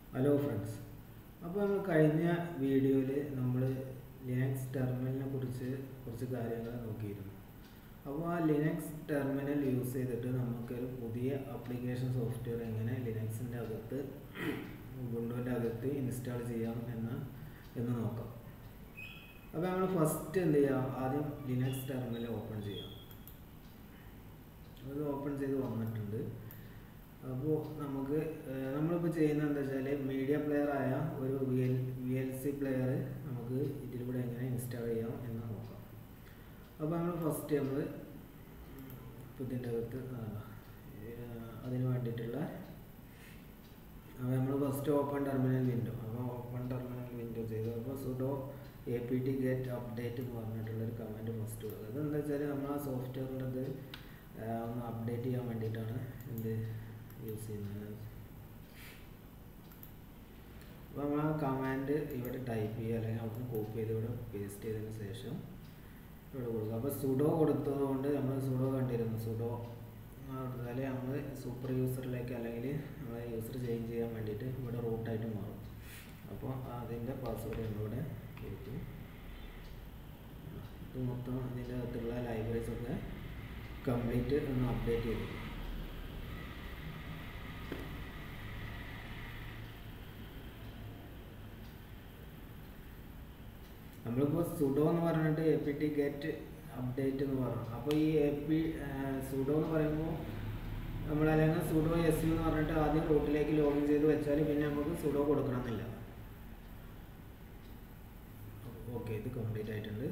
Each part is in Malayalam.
ഹലോ ഫ്രണ്ട്സ് അപ്പോൾ നമ്മൾ കഴിഞ്ഞ വീഡിയോയിൽ നമ്മൾ ലിനക്സ് ടെർമിനലിനെ കുറിച്ച് കുറച്ച് കാര്യങ്ങൾ നോക്കിയിരുന്നു അപ്പോൾ ആ ലിനക്സ് ടെർമിനൽ യൂസ് ചെയ്തിട്ട് നമുക്കൊരു പുതിയ ആപ്ലിക്കേഷൻ സോഫ്റ്റ്വെയർ എങ്ങനെ ലിനക്സിൻ്റെ അകത്ത് ഉബുണ്ടുവിൻ്റെ അകത്ത് ഇൻസ്റ്റാൾ ചെയ്യാം എന്ന് എന്ന് നോക്കാം അപ്പോൾ നമ്മൾ ഫസ്റ്റ് എന്ത് ചെയ്യാം ആദ്യം ലിനക്സ് ടെർമിനൽ ഓപ്പൺ ചെയ്യാം അത് ഓപ്പൺ ചെയ്ത് വന്നിട്ടുണ്ട് അപ്പോൾ നമുക്ക് ഏഹ്, നമ്മളിപ്പോൾ ചെയ്യുന്നത് എന്താ വെച്ചാൽ മീഡിയ പ്ലെയർ ആയ ഒരു V L V L C player നമുക്ക് ഇതിലൂടെ എങ്ങനെ ഇൻസ്റ്റാൾ ചെയ്യാം എന്ന് നോക്കാം അപ്പോൾ നമ്മൾ ഫസ്റ്റ് നമ്മൾ ഇതിൻ്റെ അകത്ത് ആ, ഏഹ്, അതിന് വേണ്ടിയിട്ടുള്ള അപ്പോൾ നമ്മൾ ഫസ്റ്റ് ഓപ്പൺ ടെർമിനൽ വിൻഡോ അപ്പോൾ ഓപ്പൺ ടെർമിനൽ വിൻഡോ ചെയ്തു അപ്പോൾ sudo A P T get update എന്ന് പറഞ്ഞിട്ടുള്ളൊരു കമൻറ്റ് ഫസ്റ്റ് കൊടുക്കുക അതെന്താ വെച്ചാൽ നമ്മൾ ആ സോഫ്റ്റ്വെയറിൻ്റെ ഇത് ഒന്ന് അപ്ഡേറ്റ് ചെയ്യാൻ വേണ്ടിയിട്ടാണ് എന്ത് യൂസ് ചെയ്യുന്നത് അപ്പോൾ നമ്മൾ ആ കമാൻഡ് ഇവിടെ ടൈപ്പ് ചെയ്യുക അല്ലെങ്കിൽ അവിടുന്ന് കോപ്പി ചെയ്ത് ഇവിടെ പേസ്റ്റ് ചെയ്തതിന് ശേഷം ഇവിടെ കൊടുക്കുക അപ്പോൾ സുഡോ കൊടുത്തത് കൊണ്ട് നമ്മൾ സുഡോ കണ്ടിരുന്നു സുഡോ കൊടുത്താൽ നമ്മൾ സൂപ്പർ യൂസറിലേക്ക് അല്ലെങ്കിൽ നമ്മളെ യൂസർ ചേഞ്ച് ചെയ്യാൻ വേണ്ടിയിട്ട് ഇവിടെ റൂട്ടായിട്ട് മാറും അപ്പോൾ അതിൻ്റെ പാസ്വേഡ് നമ്മളിവിടെ കൊടുത്തു ഇത് മൊത്തം അതിൻ്റെ അകത്തുള്ള ലൈബ്രറീസ് ഒക്കെ കംപ്ലീറ്റ് ഒന്ന് അപ്ഡേറ്റ് ചെയ്തു നമ്മളിപ്പോൾ സുഡോ എന്ന് പറഞ്ഞിട്ട് A P T get update എന്ന് പറഞ്ഞു അപ്പോൾ ഈ എ പി സുഡോ എന്ന് പറയുമ്പോൾ നമ്മൾ അല്ലെങ്കിൽ സുഡോ എസ് യു എന്ന് പറഞ്ഞിട്ട് ആദ്യം റൂട്ടിലേക്ക് ലോഗിൻ ചെയ്ത് വെച്ചാൽ പിന്നെ നമുക്ക് സുഡോ കൊടുക്കണമെന്നില്ല ഓക്കെ ഇത് കംപ്ലീറ്റ് ആയിട്ടുണ്ട്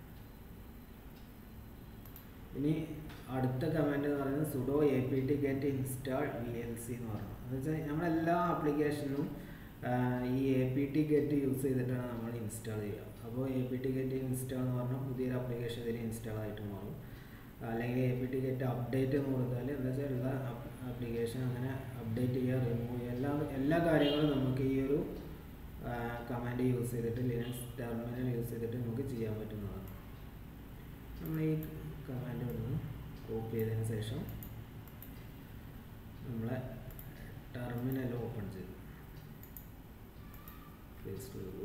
ഇനി അടുത്ത കമാൻഡ് എന്ന് പറയുന്നത് sudo A P T get install V L C എന്ന് പറഞ്ഞു എന്ന് വെച്ചാൽ നമ്മളെല്ലാ ആപ്ലിക്കേഷനും ഈ A P T get use ചെയ്തിട്ടാണ് നമ്മൾ ഇൻസ്റ്റാൾ ചെയ്യുക അപ്പോൾ A P T get install എന്ന് പറഞ്ഞാൽ പുതിയൊരു ആപ്ലിക്കേഷൻ ഇതിൽ ഇൻസ്റ്റാൾ ആയിട്ട് മാറും അല്ലെങ്കിൽ A P T get update എന്ന് കൊടുത്താൽ എന്താ വെച്ചാൽ ഉള്ള ആപ്ലിക്കേഷൻ അങ്ങനെ അപ്ഡേറ്റ് ചെയ്യുക റിമൂവ് ചെയ്യുക എല്ലാ എല്ലാ കാര്യങ്ങളും നമുക്ക് ഈ ഒരു കമാൻഡ് യൂസ് ചെയ്തിട്ട് ലിനക്സ് ടെർമിനൽ യൂസ് ചെയ്തിട്ട് നമുക്ക് ചെയ്യാൻ പറ്റുന്നതാണ് നമ്മൾ ഈ കമാൻഡ് ഒന്ന് കോപ്പി ചെയ്തതിന് ശേഷം നമ്മളെ ടെർമിനൽ ഓപ്പൺ ചെയ്തു പേസ്റ്റ് ചെയ്തു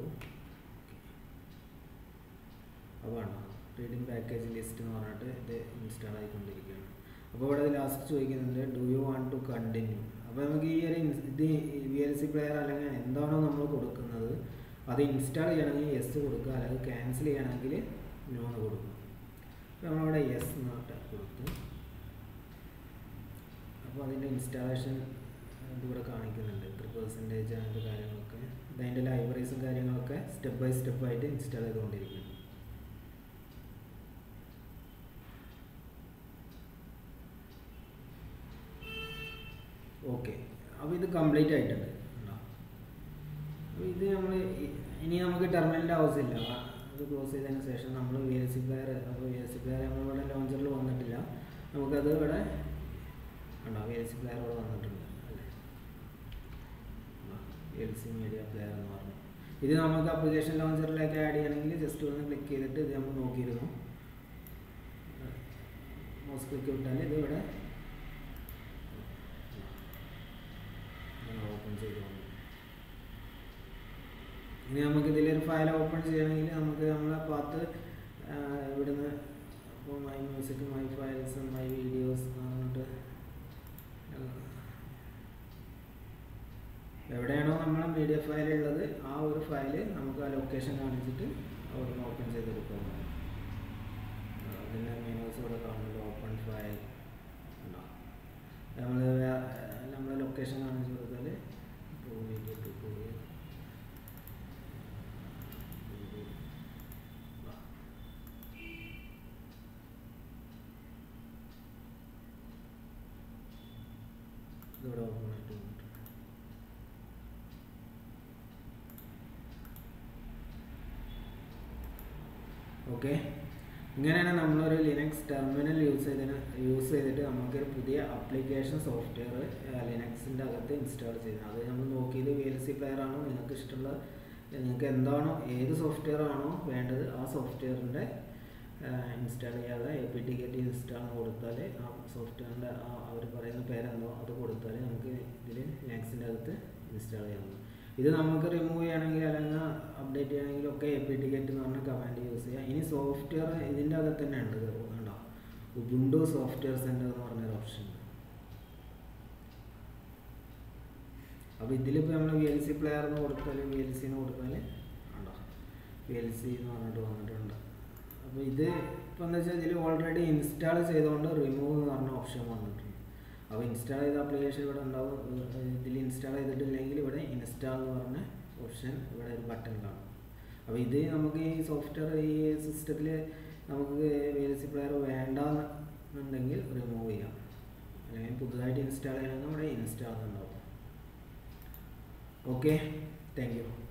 അപ്പോൾ ആണോ റീഡിംഗ് പാക്കേജ് ലിസ്റ്റ് എന്ന് പറഞ്ഞിട്ട് ഇത് ഇൻസ്റ്റാൾ ആയിക്കൊണ്ടിരിക്കുകയാണ് അപ്പോൾ ഇവിടെ ലാസ്റ്റ് ചോദിക്കുന്നുണ്ട് do you want to continue അപ്പോൾ നമുക്ക് ഈ ഒരു ഇൻസ്- ഇത് വി എൽ സി പ്ലെയർ അല്ലെങ്കിൽ എന്താണോ നമ്മൾ കൊടുക്കുന്നത് അത് ഇൻസ്റ്റാൾ ചെയ്യണമെങ്കിൽ യെസ് കൊടുക്കുക അല്ലെങ്കിൽ ക്യാൻസൽ ചെയ്യണമെങ്കിൽ നോ എന്ന് കൊടുക്കുക അപ്പോൾ നമ്മളവിടെ യെസ് എന്ന് പറഞ്ഞിട്ട് കൊടുത്തു അപ്പോൾ അതിൻ്റെ ഇൻസ്റ്റാളേഷൻ ഇതിവിടെ കാണിക്കുന്നുണ്ട് എത്ര പെർസെൻറ്റേജ് അങ്ങനത്തെ കാര്യങ്ങളൊക്കെ അതിൻ്റെ ലൈബ്രറീസും കാര്യങ്ങളൊക്കെ സ്റ്റെപ്പ് ബൈ സ്റ്റെപ്പ് ആയിട്ട് ഇൻസ്റ്റാൾ ചെയ്തുകൊണ്ടിരിക്കുന്നു ഓക്കെ അപ്പോൾ ഇത് കംപ്ലീറ്റ് ആയിട്ടുണ്ട് ഉണ്ടോ? അപ്പോൾ ഇത് നമ്മൾ ഇനി നമുക്ക് ടെർമിനലിൻ്റെ ആവശ്യമില്ല അത് ക്ലോസ് ചെയ്തതിന് ശേഷം നമ്മൾ വി എൽ സി പ്ലെയർ അപ്പോൾ വി എൽ സി പ്ലെയർ നമ്മളിവിടെ ലോഞ്ചറിൽ വന്നിട്ടില്ല നമുക്കത് ഇവിടെ ഉണ്ടോ വി എൽ സി പ്ലെയർ ഇവിടെ വന്നിട്ടുണ്ട് അല്ലേ V L C media player എന്ന് പറഞ്ഞു ഇത് നമുക്ക് അപ്ലിക്കേഷൻ ലോഞ്ചറിലേക്ക് ആഡ് ചെയ്യണമെങ്കിൽ ജസ്റ്റ് ഒന്ന് ക്ലിക്ക് ചെയ്തിട്ട് ഇത് നമ്മൾ നോക്കിയിരുന്നു മൗസ് ക്ലിക്ക് വിട്ടാൽ ഇത് ഇവിടെ ഓപ്പൺ ചെയ്ത് വന്നു ഇനി നമുക്ക് ഇതിലൊരു ഫയൽ ഓപ്പൺ ചെയ്യണമെങ്കിൽ നമുക്ക് നമ്മളെ പാത്ത് ഇവിടുന്ന് ഇപ്പോൾ my music my files my videos പറഞ്ഞിട്ട് എവിടെയാണോ നമ്മളെ മീഡിയ ഫയൽ ഉള്ളത് ആ ഒരു ഫയൽ നമുക്ക് ആ ലൊക്കേഷൻ കാണിച്ചിട്ട് അവിടുന്ന് ഓപ്പൺ ചെയ്തെടുക്കാം അതിൻ്റെ മെനൂസ് ഇവിടെ കാണുന്നുണ്ട് ഓപ്പൺ ഫയൽ ഉണ്ടോ നമ്മൾ നമ്മളെ ലൊക്കേഷൻ കാണിച്ചു കൊടുത്താൽ പോയിട്ട് പോയി ഇതിവിടെ ഓപ്പൺ ആയിട്ട് വന്നിട്ടുണ്ട് ഓക്കെ ഇങ്ങനെയാണ് നമ്മളൊരു ലിനക്സ് ടെർമിനൽ യൂസ് ചെയ്തതിന് യൂസ് ചെയ്തിട്ട് നമുക്കൊരു പുതിയ ആപ്ലിക്കേഷൻ സോഫ്റ്റ്വെയർ ലിനക്സിൻ്റെ അകത്ത് ഇൻസ്റ്റാൾ ചെയ്യുന്നത് അത് നമ്മൾ നോക്കിയത് വി എൽ സി പ്ലെയർ ആണോ നിങ്ങൾക്ക് ഇഷ്ടമുള്ള നിങ്ങൾക്ക് എന്താണോ ഏത് സോഫ്റ്റ്വെയർ ആണോ വേണ്ടത് ആ സോഫ്റ്റ്വെയറിൻ്റെ ഇൻസ്റ്റാൾ ചെയ്യാതെ A P T get install കൊടുത്താൽ ആ സോഫ്റ്റ്വെയറിൻ്റെ ആ അവർ പറയുന്ന പേരെന്തോ അത് കൊടുത്താൽ നമുക്ക് ഇതിൽ ലിനക്സിൻ്റെ അകത്ത് ഇൻസ്റ്റാൾ ചെയ്യാവുന്നത് ഇത് നമുക്ക് റിമൂവ് ചെയ്യണമെങ്കിൽ അല്ലെങ്കിൽ അപ്ഡേറ്റ് ചെയ്യണമെങ്കിൽ ഒക്കെ എ പി ടിക്കറ്റ് എന്ന് പറഞ്ഞ കമാൻഡ് യൂസ് ചെയ്യാം ഇനി സോഫ്റ്റ്വെയർ ഇതിൻ്റെ അകത്ത് തന്നെ ഉണ്ട് കണ്ടോ ഉബുണ്ടു സോഫ്റ്റ്വെയർ സെൻറ്റർ എന്ന് പറഞ്ഞൊരു ഓപ്ഷൻ ഉണ്ട് അപ്പോൾ ഇതിലിപ്പോൾ നമ്മൾ വി എൽ സി പ്ലെയർ എന്ന് കൊടുത്താൽ വി എൽ സിന്ന് കൊടുത്താൽ ഉണ്ടോ വി എൽ സി എന്ന് പറഞ്ഞിട്ട് വന്നിട്ടുണ്ട് അപ്പോൾ ഇത് ഇപ്പോൾ എന്താ വെച്ചാൽ ഇതിൽ ഓൾറെഡി ഇൻസ്റ്റാൾ ചെയ്തുകൊണ്ട് റിമൂവ് എന്ന് പറഞ്ഞ ഓപ്ഷൻ വന്നിട്ടുണ്ട് അപ്പോൾ ഇൻസ്റ്റാൾ ചെയ്ത ആപ്ലിക്കേഷൻ ഇവിടെ ഉണ്ടാവും ഇതിൽ ഇൻസ്റ്റാൾ ചെയ്തിട്ടില്ലെങ്കിൽ ഇവിടെ ഇൻസ്റ്റാൾ എന്ന് പറഞ്ഞ ഓപ്ഷൻ ഇവിടെ ഒരു ബട്ടൺ കാണും അപ്പോൾ ഇത് നമുക്ക് ഈ സോഫ്റ്റ്വെയർ ഈ സിസ്റ്റത്തിൽ നമുക്ക് വി എൽ സി പ്ലെയർ വേണ്ട എന്നുണ്ടെങ്കിൽ റിമൂവ് ചെയ്യാം അല്ലെങ്കിൽ പുതുതായിട്ട് ഇൻസ്റ്റാൾ ചെയ്യണമെങ്കിൽ ഇവിടെ ഇൻസ്റ്റാൾ എന്നുണ്ടാവും ഓക്കെ താങ്ക് യു